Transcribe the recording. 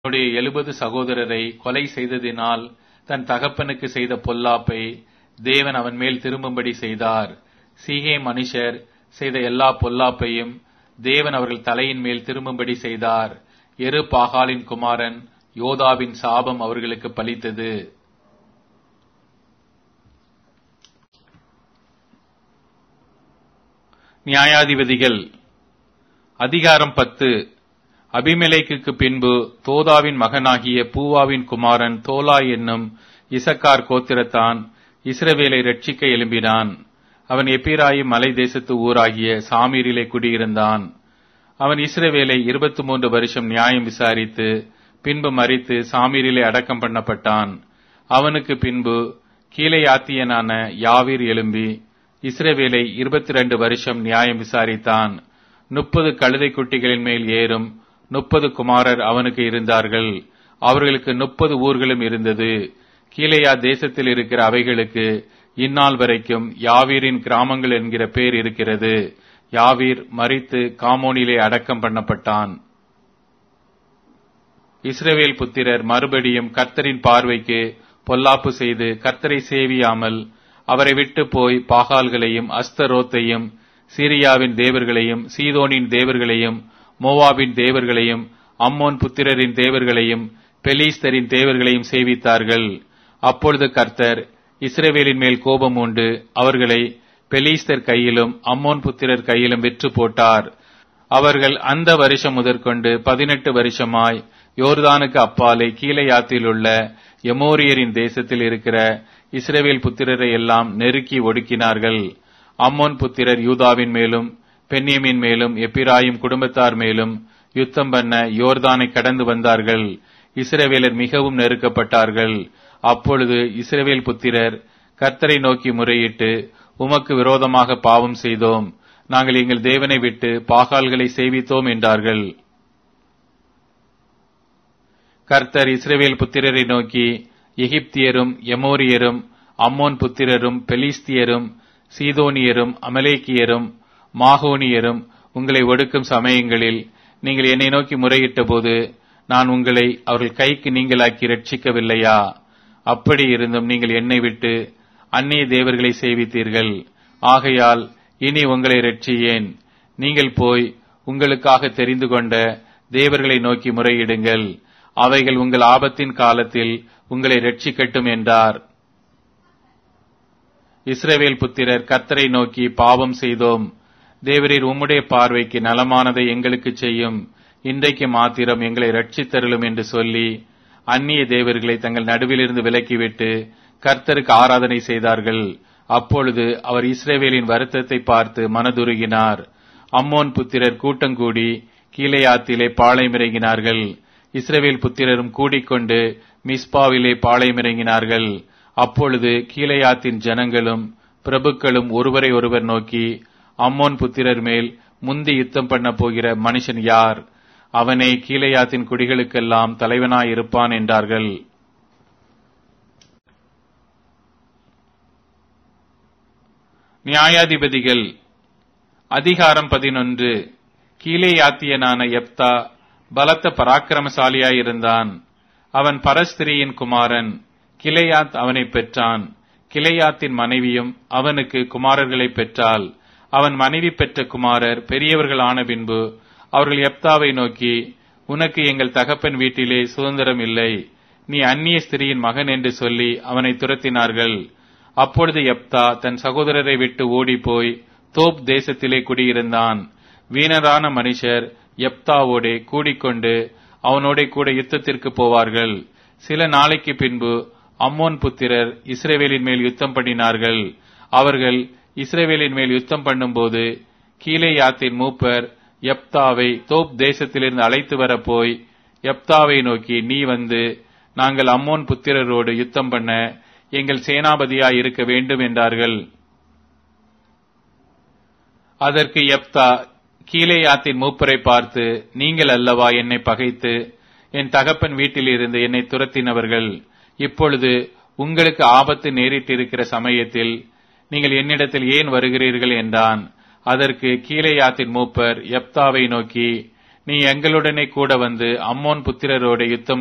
தன்னுடைய எழுபது சகோதரரை கொலை செய்ததினால் தன் தகப்பனுக்கு செய்த பொல்லாப்பை தேவன் அவன் மேல் திரும்பும்படி செய்தார் சீகே மனுஷர் செய்த எல்லா பொல்லாப்பையும் தேவன் அவர்கள் தலையின் மேல் திரும்பும்படி செய்தார் எரு பாகாலின் குமாரன் யோதாவின் சாபம் அவர்களுக்கு பலித்தது நியாயாதிபதிகள் அதிகாரம் பத்து அபிமெலேக்குக்கு பின்பு தோதாவின் மகனாகிய பூவாவின் குமாரன் தோலா என்னும் இசக்கார் கோத்திரத்தான் இஸ்ரவேலை ரட்சிக்க எழும்பினான் அவன் எப்பிராயிம் மலை தேசத்து ஊராகிய சாமீரிலே குடியிருந்தான் அவன் இஸ்ரவேலை இருபத்தி மூன்று வருஷம் நியாயம் விசாரித்து பின்பு மறித்து சாமீரிலே அடக்கம் பண்ணப்பட்டான் அவனுக்கு பின்பு கீழையாத்தியனான யாவீர் எழும்பி இஸ்ரவேலை இருபத்தி ரெண்டு வருஷம் நியாயம் விசாரித்தான் முப்பது கழுதை குட்டிகளின் மேல் ஏறும் முப்பது குமாரர் அவனுக்கு இருந்தார்கள் அவர்களுக்கு முப்பது ஊர்களும் இருந்தது கீழையா தேசத்தில் இருக்கிற அவைகளுக்கு இந்நாள் வரைக்கும் யாவீரின் கிராமங்கள் என்கிற பேர் இருக்கிறது யாவீர் மறித்து காமோனிலே அடக்கம் பண்ணப்பட்டான் இஸ்ரவேல் புத்திரர் மறுபடியும் கர்த்தரின் பார்வைக்கு பொல்லாப்பு செய்து கர்த்தரை சேவியாமல் அவரை விட்டு போய் பாகால்களையும் அஸ்தரோத்தையும் சீரியாவின் தேவர்களையும் சீதோனின் தேவர்களையும் மோவாபின் தேவர்களையும் அம்மோன் புத்திரரின் தேவர்களையும் பெலீஸ்தரின் தேவர்களையும் சேவித்தார்கள் அப்பொழுது கர்த்தர் இஸ்ரேவேலின் மேல் கோபம் உண்டு அவர்களை பெலீஸ்தர் கையிலும் அம்மோன் புத்திரர் கையிலும் விற்று போட்டார் அவர்கள் அந்த வருஷம் முதற்கொண்டு பதினெட்டு வருஷமாய் யோர்தானுக்கு அப்பாலே கீழையாத்தில் உள்ள எமோரியரின் தேசத்தில் இருக்கிற இஸ்ரேவேல் புத்திரரை எல்லாம் நெருக்கி ஒடுக்கினார்கள் அம்மோன் புத்திரர் யூதாவின் மேலும் பென்னியமின் மேலும் எப்பிராயும் குடும்பத்தார் மேலும் யுத்தம் பண்ண யோர்தானை கடந்து வந்தார்கள் இஸ்ரவேலர் மிகவும் நெருக்கப்பட்டார்கள் அப்பொழுது இஸ்ரவேல் புத்திரர் கர்த்தரை நோக்கி முறையிட்டு உமக்கு விரோதமாக பாவம் செய்தோம் நாங்கள் எங்கள் தேவனை விட்டு பாகால்களை சேவித்தோம் என்றார்கள் கர்த்தர் இஸ்ரவேல் புத்திரரை நோக்கி எகிப்தியரும் எமோரியரும் அம்மோன் புத்திரரும் பெலிஸ்தியரும் சீதோனியரும் அமலேக்கியரும் மாகோனியரும் உங்களை ஒடுக்கும் சமயங்களில் நீங்கள் என்னை நோக்கி முறையிட்ட போது நான் உங்களை அவர்கள் கைக்கு நீங்களாக்கி ரட்சிக்கவில்லையா அப்படி இருந்தும் நீங்கள் என்னை விட்டு அந்நிய தேவர்களை சேவித்தீர்கள் ஆகையால் இனி உங்களை ரட்சியேன் நீங்கள் போய் உங்களுக்காக தெரிந்து கொண்ட தேவர்களை நோக்கி முறையிடுங்கள் அவைகள் உங்கள் ஆபத்தின் காலத்தில் உங்களை ரட்சிக்கட்டும் என்றார் இஸ்ரவேல் புத்திரர் கர்த்தரை நோக்கி பாவம் செய்தோம் தேவரீர் உம்முடைய பார்வைக்கு நலமானதை எங்களுக்கு செய்யும் இன்றைக்கு மாத்திரம் எங்களை ரட்சித்தருளும் என்று சொல்லி அந்நிய தேவர்களை தங்கள் நடுவிலிருந்து விலக்கிவிட்டு கர்த்தருக்கு ஆராதனை செய்தார்கள் அப்பொழுது அவர் இஸ்ரேவேலின் வருத்தத்தை பார்த்து மனதுருகினார் அம்மோன் புத்திரர் கூட்டங்கூடி கீழையாத்திலே பாளையமிறங்கினார்கள் இஸ்ரேவேல் புத்திரரும் கூடிக்கொண்டு மிஸ்பாவிலே பாளையமிறங்கினார்கள் அப்பொழுது கீழையாத்தின் ஜனங்களும் பிரபுக்களும் ஒருவரை ஒருவர் நோக்கி அம்மோன் புத்திரர் மேல் முந்தி யுத்தம் பண்ண போகிற மனுஷன் யார் அவனே கீழையாத்தின் குடிகளுக்கெல்லாம் தலைவனாயிருப்பான் என்றார்கள் நியாயாதிபதிகள் அதிகாரம் பதினொன்று கீழேயாத்தியனான எப்தா பலத்த பராக்கிரமசாலியாயிருந்தான் அவன் பரஸ்திரியின் குமாரன் கிளையாத் அவனை பெற்றான் கிளையாத்தின் மனைவியும் அவனுக்கு குமாரர்களை பெற்றாள் அவன் மனைவி பெற்ற குமாரர் பெரியவர்கள் ஆன பின்பு அவர்கள் எப்தாவை நோக்கி உனக்கு எங்கள் தகப்பன் வீட்டிலே சுதந்திரம் இல்லை நீ அந்நிய ஸ்திரியின் மகன் என்று சொல்லி அவனை துரத்தினார்கள் அப்பொழுது எப்தா தன் சகோதரரை விட்டு ஓடிப்போய் தோப் தேசத்திலே குடியிருந்தான் வீணரான மனுஷர் எப்தாவோடே கூடிக்கொண்டு அவனோட கூட யுத்தத்திற்கு போவார்கள் சில நாளைக்கு பின்பு அம்மோன் புத்திரர் இஸ்ரேவேலின் மேல் யுத்தம் பண்ணினார்கள் அவர்கள் இஸ்ரேவேலின் மேல் யுத்தம் பண்ணும்போது கீழேயாத்தின் மூப்பர் எப்தாவை தோப் தேசத்திலிருந்து அழைத்து வர போய் எப்தாவை நோக்கி நீ வந்து நாங்கள் அம்மோன் புத்திரரோடு யுத்தம் பண்ண எங்கள் சேனாபதியாய் இருக்க வேண்டும் என்றார்கள் அதற்கு எப்தா கீழேயாத்தின் மூப்பரை பார்த்து நீங்கள் அல்லவா என்னை பகைத்து என் தகப்பன் வீட்டில் இருந்து என்னை துரத்தினவர்கள் இப்பொழுது உங்களுக்கு ஆபத்து நேரிட்டிருக்கிற சமயத்தில் நீங்கள் என்னிடத்தில் ஏன் வருகிறீர்கள் என்றான் அதற்கு கீழேயாத்தின் மூப்பர் எப்தாவை நோக்கி நீ எங்களுடனே கூட வந்து அம்மோன் புத்திரரோட யுத்தம்